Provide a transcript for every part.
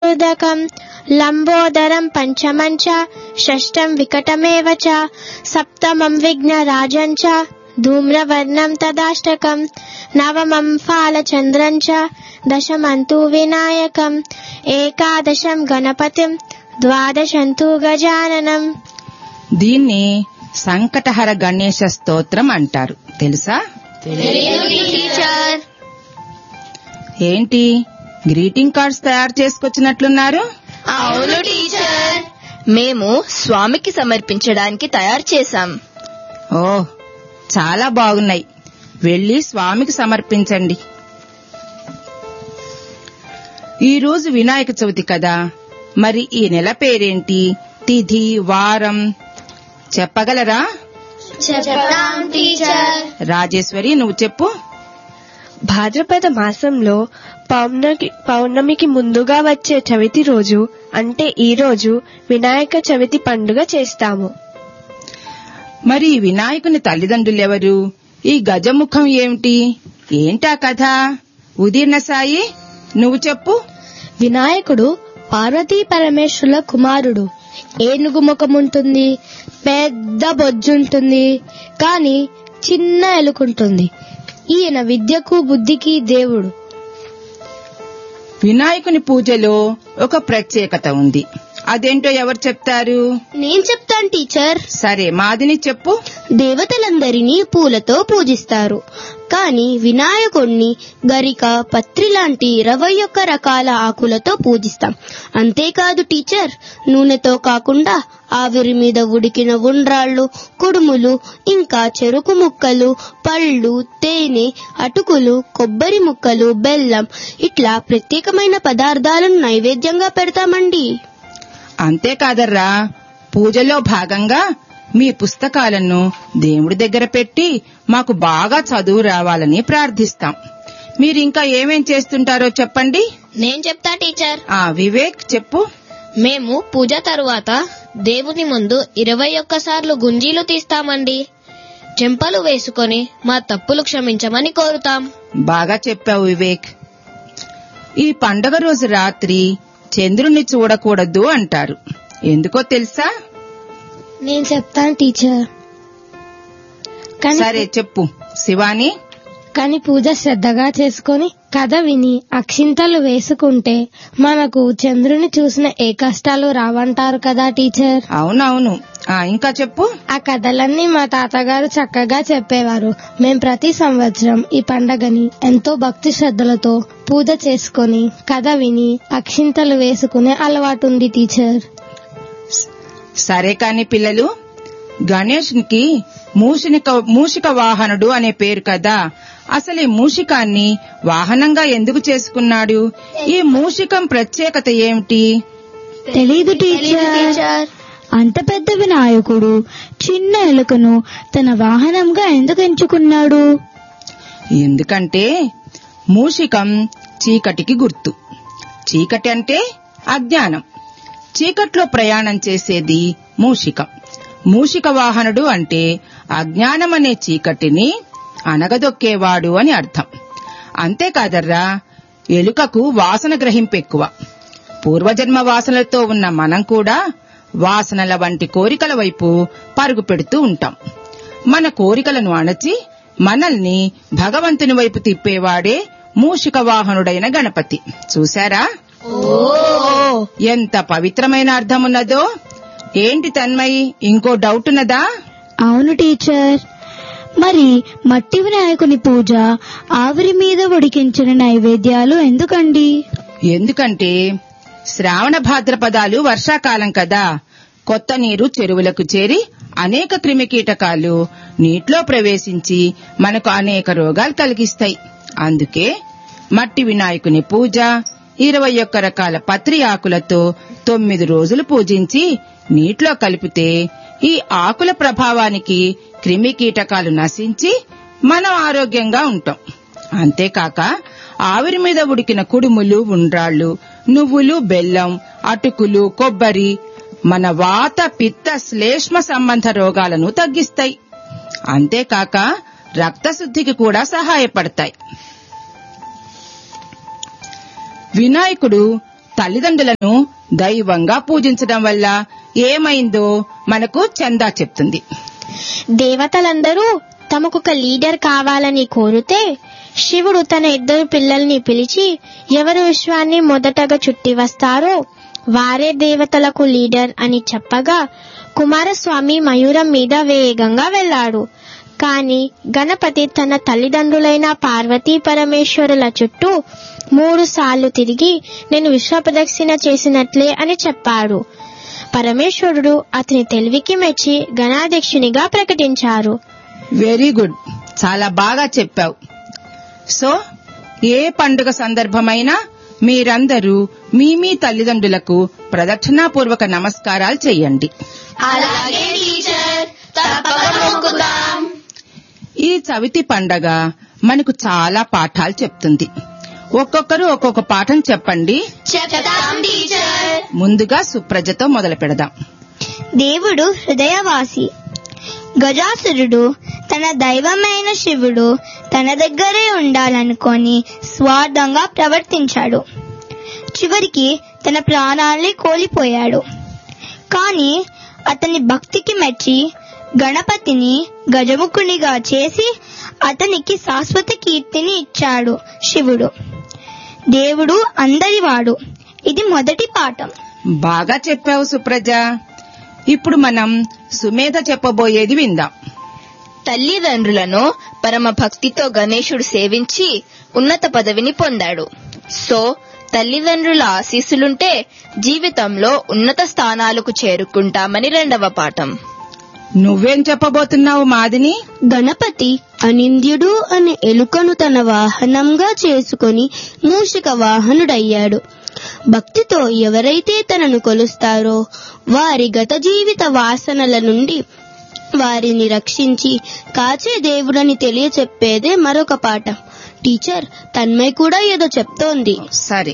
ఉదకం లంబోదరం పంచమం చ షష్టం వికటమేవ చ సప్తమం విఘ్నరాజం చ ధూమ్రవర్ణం తదాష్టకం నవమం ఫాలచంద్రం చ దశమంతు వినాయకం ఏకాదశం గణపతిం ద్వాదశంతు గజాననం దీన్ని సంకటహర గణేశ స్తోత్రం అంటారు తెలుసా టీచర్ ఏంటి గ్రీటింగ్ కార్డ్స్ తయారు చేసుకొచ్చినట్లున్నారు అవును టీచర్ మేము స్వామికి సమర్పించడానికి తయారు చేశాం ఓ చాలా బాగున్నాయి వెళ్ళి స్వామికి సమర్పించండి ఈ రోజు వినాయక చవితి కదా మరి ఈ నెల పేరేంటి తిథి వారం చెప్పగలరా చెప్తాం టీచర్ రాజేశ్వరి నువ్వు చెప్పు భాద్రపద మాసంలో పౌర్ణమికి పౌర్ణమికి ముందుగా వచ్చే చవితి రోజు అంటే ఈ రోజు వినాయక చవితి పండుగ చేస్తాము మరి ఈ వినాయకుని తల్లిదండ్రులెవరు ఈ గజముఖం ఏమిటి ఏంటా కథ ఉదీర్ణ సాయి నువ్వు చెప్పు వినాయకుడు పార్వతీ పరమేశ్వరుల కుమారుడు ఏనుగు ముఖం ఉంటుంది పెద్ద బొజ్జుంటుంది కానీ చిన్న ఎలుకుంటుంది ఈయన విద్యకు బుద్ధికి దేవుడు వినాయకుని పూజలో ఒక ప్రత్యేకత ఉంది అదేంటో ఎవరు చెప్తారు నేను చెప్తాను టీచర్ సరే మాదిని చెప్పు దేవతలందరినీ పూలతో పూజిస్తారు కానీ వినాయకుణ్ణి గరిక పత్రి లాంటి ఇరవై ఒక్క రకాల ఆకులతో పూజిస్తాం అంతేకాదు టీచర్ నూనెతో కాకుండా ఆవిరి మీద ఉడికిన ఉండ్రాళ్ళు కుడుములు ఇంకా చెరుకు ముక్కలు పళ్ళు తేనె అటుకులు కొబ్బరి ముక్కలు బెల్లం ఇట్లా ప్రత్యేకమైన పదార్థాలను నైవేద్యంగా పెడతామండి అంతేకాదర్రా పూజలో భాగంగా మీ పుస్తకాలను దేవుడి దగ్గర పెట్టి మాకు బాగా చదువు రావాలని ప్రార్థిస్తాం మీరింకా ఏమేం చేస్తుంటారో చెప్పండి నేను చెప్తా టీచర్ ఆ వివేక్ చెప్పు మేము పూజ తరువాత దేవుని ముందు ఇరవై ఒక్కసార్లు గుంజీలు తీస్తామండి చెంపలు వేసుకొని మా తప్పులు క్షమించమని కోరుతాం బాగా చెప్పావు వివేక్ ఈ పండగ రోజు రాత్రి చంద్రుణ్ణి చూడకూడదు అంటారు ఎందుకో తెలుసా నేను చెప్తాను టీచర్ సరే చెప్పు శివాని కానీ పూజ శ్రద్ధగా చేసుకొని కథ విని అక్షింతలు వేసుకుంటే మనకు చంద్రుని చూసిన ఏ కష్టాలు రావంటారు కదా టీచర్ అవునవును ఆ ఇంకా చెప్పు ఆ కథలన్నీ మా తాతగారు చక్కగా చెప్పేవారు మేం ప్రతి సంవత్సరం ఈ పండగని ఎంతో భక్తి శ్రద్ధలతో పూజ చేసుకొని కథ విని అక్షింతలు వేసుకునే అలవాటుంది టీచర్ సరే కాని పిల్లలు గణేష్కి మూషిక మూషిక వాహనుడు అనే పేరు కదా అసలు ఈ మూషికాన్ని వాహనంగా ఎందుకు చేసుకున్నాడు ఈ మూషికం ప్రత్యేకత ఏమిటి తెలీదు టీచర్ అంత పెద్ద వినాయకుడు చిన్న ఎలుకను తన వాహనంగా ఎందుకు ఎంచుకున్నాడు ఎందుకంటే మూషికం చీకటికి గుర్తు చీకటి అంటే అజ్ఞానం చీకట్లో ప్రయాణం చేసేది మూషికం మూషిక వాహనుడు అంటే అజ్ఞానం అనే చీకటిని అనగదొక్కేవాడు అని అర్థం అంతేకాదర్రా ఎలుకకు వాసన గ్రహింపు ఎక్కువ పూర్వజన్మ వాసనలతో ఉన్న మనం కూడా వాసనల వంటి కోరికల వైపు పరుగు పెడుతూ ఉంటాం మన కోరికలను అణచి మనల్ని భగవంతుని వైపు తిప్పేవాడే మూషిక వాహనుడైన గణపతి చూశారా ఎంత పవిత్రమైన అర్థమున్నదో ఏంటి తన్మయి ఇంకో డౌట్ ఉన్నదా అవును టీచర్ మరి మట్టి వినాయకుని పూజ ఆవిరి మీద ఉడికించిన నైవేద్యాలు ఎందుకండి ఎందుకంటే శ్రావణ భాద్రపదాలు వర్షాకాలం కదా కొత్త నీరు చెరువులకు చేరి అనేక క్రిమికీటకాలు నీటిలో ప్రవేశించి మనకు అనేక రోగాలు కలిగిస్తాయి అందుకే మట్టి వినాయకుని పూజ ఇరవై ఒక్క రకాల పత్రి ఆకులతో తొమ్మిది రోజులు పూజించి నీటిలో కలిపితే ఈ ఆకుల ప్రభావానికి క్రిమి కీటకాలు నశించి మనం ఆరోగ్యంగా ఉంటాం అంతేకాక ఆవిరి మీద ఉడికిన కుడుములు ఉండ్రాళ్ళు నువ్వులు బెల్లం అటుకులు కొబ్బరి మన వాత పిత్త శ్లేష్మ సంబంధ రోగాలను తగ్గిస్తాయి అంతేకాక రక్తశుద్ధికి కూడా సహాయపడతాయి వినాయకుడు తల్లిదండ్రులను దైవంగా పూజించడం వల్ల ఏమైందో మనకు చందా చెప్తుంది దేవతలందరూ తమకొక లీడర్ కావాలని కోరితే శివుడు తన ఇద్దరు పిల్లల్ని పిలిచి ఎవరు విశ్వాన్ని మొదటగా చుట్టి వస్తారో వారే దేవతలకు లీడర్ అని చెప్పగా కుమారస్వామి మయూరం మీద వేగంగా వెళ్ళాడు కాని గణపతి తన తల్లిదండ్రులైన పార్వతీ పరమేశ్వరుల చుట్టూ మూడు సార్లు తిరిగి నేను విశ్వప్రదక్షిణ చేసినట్లే అని చెప్పాడు పరమేశ్వరుడు అతని తెలివికి మెచ్చి గణాధ్యక్షునిగా ప్రకటించారు వెరీ గుడ్ చాలా బాగా చెప్పావు సో ఏ పండుగ సందర్భమైనా మీరందరూ మీ మీ తల్లిదండ్రులకు ప్రదక్షిణాపూర్వక నమస్కారాలు చెయ్యండి అలాగే టీచర్ తప్పక మొక్కుతాం ఈ చవితి పండగ మనకు చాలా పాఠాలు చెప్తుంది ఒక్కొక్కరు ఒక్కొక్క పాఠం చెప్పండి చెప్తాం టీచర్ ముందుగా సుప్రజతో మొదలు పెడదాం దేవుడు హృదయవాసి గజాసురుడు తన దైవమైన శివుడు తన దగ్గరే ఉండాలనుకొని స్వార్థంగా ప్రవర్తించాడు చివరికి తన ప్రాణాల్ని కోల్పోయాడు కానీ అతని భక్తికి మెచ్చి గణపతిని గజముఖునిగా చేసి అతనికి శాశ్వత కీర్తిని ఇచ్చాడు శివుడు దేవుడు అందరివాడు ఇది మొదటి పాఠం బాగా చెప్పావు సుప్రజ ఇప్పుడు మనం సుమేధ చెప్పబోయేది విందాం తల్లిదండ్రులను పరమ భక్తితో గణేశుడు సేవించి ఉన్నత పదవిని పొందాడు సో తల్లిదండ్రుల ఆశీస్సులుంటే జీవితంలో ఉన్నత స్థానాలకు చేరుకుంటామని రెండవ పాఠం నువ్వేం చెప్పబోతున్నావు మాదిని గణపతి అనింద్యుడు అనే ఎలుకను తన వాహనంగా చేసుకొని మూషిక వాహనుడయ్యాడు భక్తితో ఎవరైతే తనను కొలుస్తారో వారి గత జీవిత వాసనల నుండి వారిని రక్షించి కాచే దేవుడని తెలియచెప్పేదే మరొక పాట టీచర్ తన్మయ్ కూడా ఏదో చెప్తోంది సరే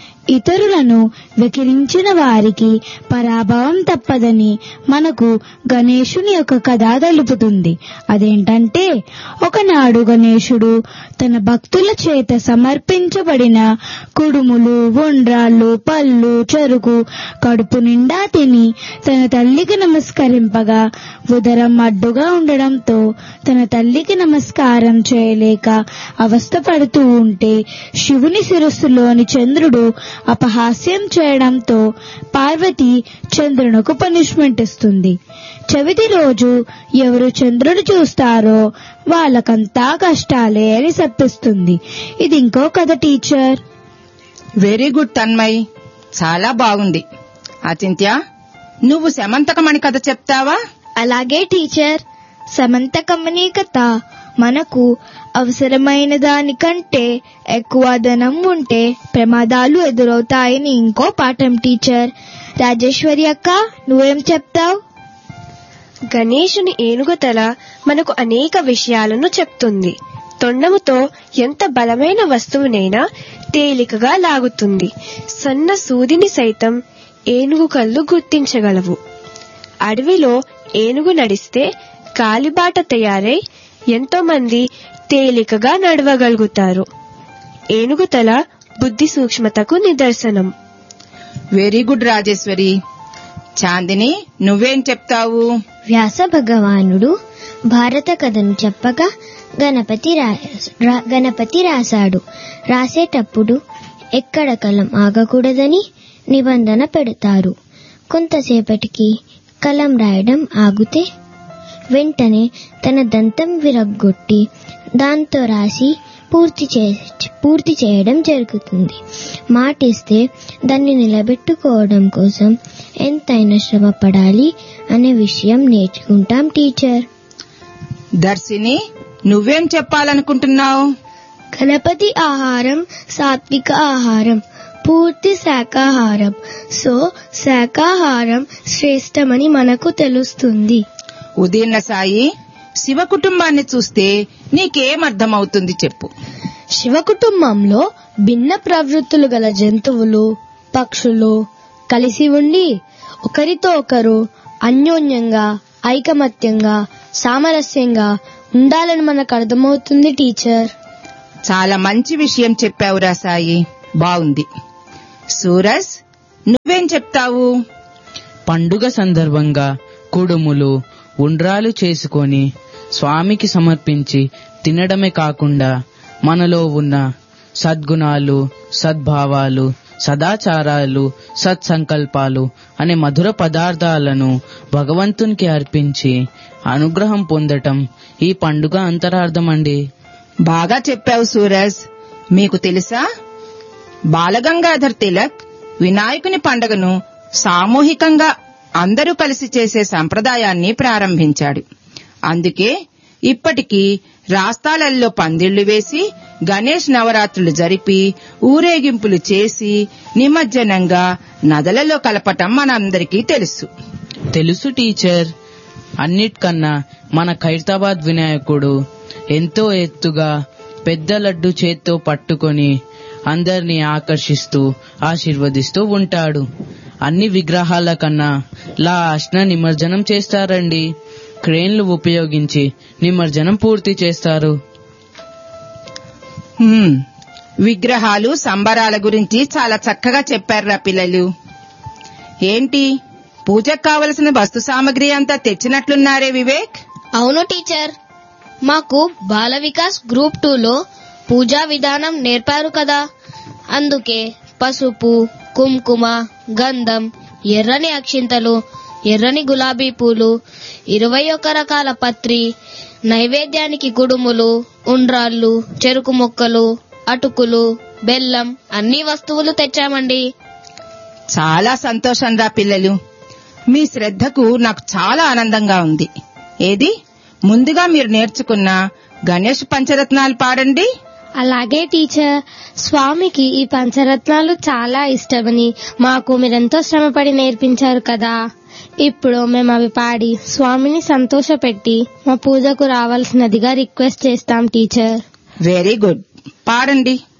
ఇతరులను వెకిరించిన వారికి పరాభవం తప్పదని మనకు గణేశుని యొక్క కథ తెలుపుతుంది అదేంటంటే ఒకనాడు గణేశుడు తన భక్తుల చేత సమర్పించబడిన కుడుములు ఉండ్రాళ్ళు పళ్ళు చెరుకు కడుపు నిండా తిని తన తల్లికి నమస్కరింపగా ఉదరం అడ్డుగా ఉండడంతో తన తల్లికి నమస్కారం చేయలేక అవస్థపడుతూ ఉంటే శివుని శిరస్సులోని చంద్రుడు అపహాస్యం చేయడంతో పార్వతి చంద్రునకు పనిష్మెంట్ ఇస్తుంది చవితి రోజు ఎవరు చంద్రుడు చూస్తారో వాళ్ళకంతా కష్టాలే అని శప్పిస్తుంది ఇది ఇంకో కథ టీచర్ వెరీ గుడ్ తన్మయ్ చాలా బాగుంది అచింత్య నువ్వు శమంతకమణి కథ చెప్తావా అలాగే టీచర్ సమంతకమని కథ మనకు అవసరమైన దానికంటే ఎక్కువ ధనం ఉంటే ప్రమాదాలు ఎదురవుతాయని ఇంకో పాఠం టీచర్ రాజేశ్వరి అక్క నువ్వేం చెప్తావు గణేశుని ఏనుగుతల మనకు అనేక విషయాలను చెప్తుంది తొండముతో ఎంత బలమైన వస్తువునైనా తేలికగా లాగుతుంది సన్న సూదిని సైతం ఏనుగు కళ్ళు గుర్తించగలవు అడవిలో ఏనుగు నడిస్తే కాలిబాట తయారై ఎంతో మంది తేలికగా నడవగలుగుతారు ఏనుగు తల బుద్ధి సూక్ష్మతకు నిదర్శనం వెరీ గుడ్ రాజేశ్వరి చాందిని నువ్వేం చెప్తావు వ్యాస భగవానుడు భారత కథను చెప్పగా గణపతి రా- రా- గణపతి రాశాడు రాసేటప్పుడు ఎక్కడ కలం ఆగకూడదని నిబంధన పెడతారు కొంతసేపటికి కలం రాయడం ఆగితే వెంటనే తన దంతం విరగ్గొట్టి దాంతో రాసి పూర్తి చే పూర్తి చేయడం జరుగుతుంది మాటిస్తే దాన్ని నిలబెట్టుకోవడం కోసం ఎంతైనా శ్రమ పడాలి అనే విషయం నేర్చుకుంటాం టీచర్ దర్శిని నువ్వేం చెప్పాలనుకుంటున్నావు గణపతి ఆహారం సాత్విక ఆహారం పూర్తి శాకాహారం సో శాకాహారం శ్రేష్టమని మనకు తెలుస్తుంది ఉదీర్ణ సాయి శివ కుటుంబాన్ని చూస్తే నీకేం అర్థమవుతుంది చెప్పు శివ కుటుంబంలో భిన్న ప్రవృత్తులు గల జంతువులు పక్షులు కలిసి ఉండి ఒకరితో ఒకరు అన్యోన్యంగా ఐకమత్యంగా సామరస్యంగా ఉండాలని మనకు అర్థమవుతుంది టీచర్ చాలా మంచి విషయం చెప్పావురా సాయి బాగుంది సూరజ్ నువ్వేం చెప్తావు పండుగ సందర్భంగా కుడుములు ఉండ్రాలు చేసుకొని స్వామికి సమర్పించి తినడమే కాకుండా మనలో ఉన్న సద్గుణాలు సద్భావాలు సదాచారాలు సత్సంకల్పాలు అనే మధుర పదార్థాలను భగవంతునికి అర్పించి అనుగ్రహం పొందటం ఈ పండుగ అంతరార్థం అండి బాగా చెప్పావు సూరజ్ మీకు తెలుసా బాలగంగాధర్ తిలక్ వినాయకుని పండుగను సామూహికంగా అందరూ కలిసి చేసే సంప్రదాయాన్ని ప్రారంభించాడు అందుకే ఇప్పటికీ రాస్తాలల్లో పందిళ్లు వేసి గణేష్ నవరాత్రులు జరిపి ఊరేగింపులు చేసి నిమజ్జనంగా నదలలో కలపటం మనందరికీ తెలుసు తెలుసు టీచర్ అన్నిటికన్నా మన ఖైరతాబాద్ వినాయకుడు ఎంతో ఎత్తుగా పెద్ద లడ్డు చేత్తో పట్టుకొని అందరినీ ఆకర్షిస్తూ ఆశీర్వదిస్తూ ఉంటాడు అన్ని విగ్రహాల కన్నా లాస్ట్న నిమజ్జనం చేస్తారండి క్రేన్లు ఉపయోగించి నిమజ్జనం పూర్తి చేస్తారు హ్మ్, విగ్రహాలు సంబరాల గురించి చాలా చక్కగా చెప్పారురా పిల్లలు ఏంటి పూజకు కావలసిన వస్తు సామగ్రి అంతా తెచ్చినట్లున్నారే వివేక్ అవును టీచర్ మాకు బాల వికాస్ గ్రూప్ టూలో పూజా విధానం నేర్పారు కదా అందుకే పసుపు కుంకుమ గంధం ఎర్రని అక్షింతలు ఎర్రని గులాబీ పూలు ఇరవై ఒక్క రకాల పత్రి నైవేద్యానికి కుడుములు ఉండ్రాళ్ళు చెరుకు మొక్కలు అటుకులు బెల్లం అన్ని వస్తువులు తెచ్చామండి చాలా సంతోషం రా పిల్లలు మీ శ్రద్ధకు నాకు చాలా ఆనందంగా ఉంది ఏది ముందుగా మీరు నేర్చుకున్న గణేష్ పంచరత్నాలు పాడండి అలాగే టీచర్ స్వామికి ఈ పంచరత్నాలు చాలా ఇష్టమని మాకు మీరెంతో శ్రమపడి నేర్పించారు కదా ఇప్పుడు మేము అవి పాడి స్వామిని సంతోషపెట్టి మా పూజకు రావాల్సినదిగా రిక్వెస్ట్ చేస్తాం టీచర్ వెరీ గుడ్ పాడండి